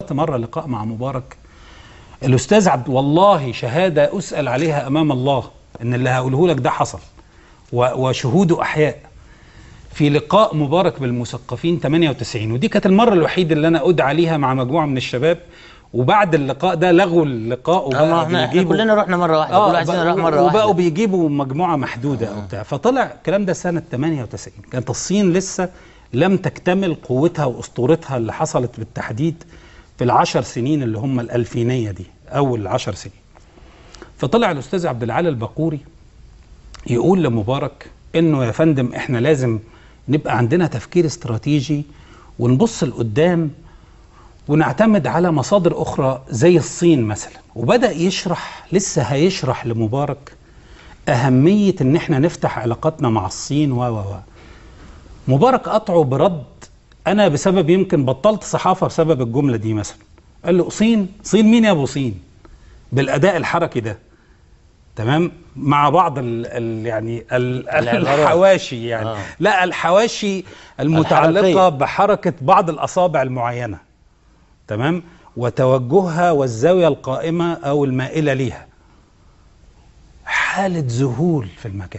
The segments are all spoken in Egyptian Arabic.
مره لقاء مع مبارك الاستاذ عبد والله شهاده اسال عليها امام الله ان اللي هقوله لك ده حصل و- وشهوده احياء في لقاء مبارك بالمثقفين 98 ودي كانت المره الوحيده اللي انا ادعى عليها مع مجموعه من الشباب وبعد اللقاء ده لغوا اللقاء اه ما احنا احنا كلنا رحنا مره واحده كل واحد فينا راح مره وبقوا واحده بيجيبوا مجموعه محدوده او بتاع فطلع الكلام ده سنه 98 كانت الصين لسه لم تكتمل قوتها واسطورتها اللي حصلت بالتحديد في العشر سنين اللي هم الالفينيه دي اول عشر سنين فطلع الاستاذ عبد العال البقوري يقول لمبارك انه يا فندم احنا لازم نبقى عندنا تفكير استراتيجي ونبص لقدام ونعتمد على مصادر اخرى زي الصين مثلا وبدا يشرح لسه هيشرح لمبارك اهميه ان احنا نفتح علاقاتنا مع الصين و و و مبارك قطعه برد انا بسبب يمكن بطلت صحافه بسبب الجمله دي مثلا قال له صين صين مين يا ابو صين بالاداء الحركي ده تمام مع بعض ال ال يعني ال العبارات. الحواشي يعني آه. لا الحواشي المتعلقه الحركية. بحركه بعض الاصابع المعينه تمام وتوجهها والزاويه القائمه او المائله ليها حاله ذهول في المكان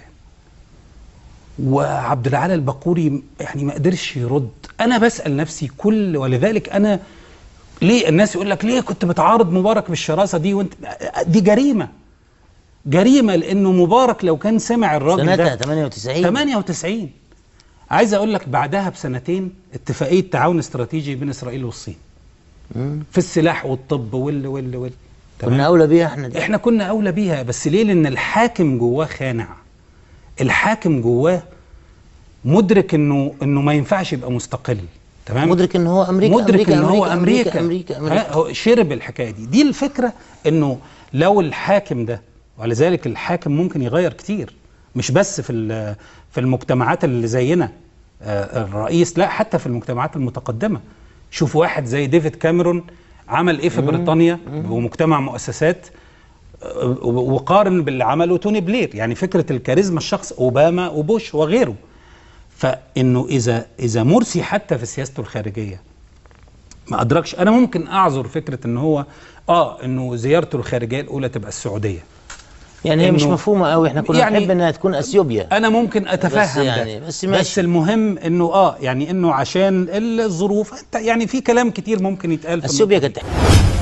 وعبد العال البقوري يعني ما قدرش يرد انا بسال نفسي كل ولذلك انا ليه الناس يقول لك ليه كنت بتعارض مبارك بالشراسه دي وانت دي جريمه جريمه لانه مبارك لو كان سمع الراجل ده سنتها 98 98 عايز اقول لك بعدها بسنتين اتفاقيه تعاون استراتيجي بين اسرائيل والصين مم. في السلاح والطب وال وال وال كنا اولى بيها احنا دي احنا كنا اولى بيها بس ليه لان الحاكم جواه خانع الحاكم جواه مدرك انه انه ما ينفعش يبقى مستقل تمام مدرك ان هو امريكا مدرك امريكا ان هو امريكا امريكا امريكا, أمريكا. ها، هو شرب الحكايه دي دي الفكره انه لو الحاكم ده ولذلك الحاكم ممكن يغير كتير مش بس في ال- في المجتمعات اللي زينا آه، الرئيس لا حتى في المجتمعات المتقدمه شوف واحد زي ديفيد كاميرون عمل ايه في بريطانيا ومجتمع مؤسسات آه، وقارن باللي عمله توني بلير يعني فكره الكاريزما الشخص اوباما وبوش وغيره فانه اذا اذا مرسي حتى في سياسته الخارجيه ما ادركش انا ممكن اعذر فكره ان هو اه انه زيارته الخارجيه الاولى تبقى السعوديه يعني هي مش إنه- مفهومه قوي احنا كنا يعني- نحب انها تكون اثيوبيا انا ممكن اتفهم بس يعني- ده بس ماشي. بس المهم انه اه يعني انه عشان الظروف أنت يعني في كلام كتير ممكن يتقال في اثيوبيا النقطة دي. كانت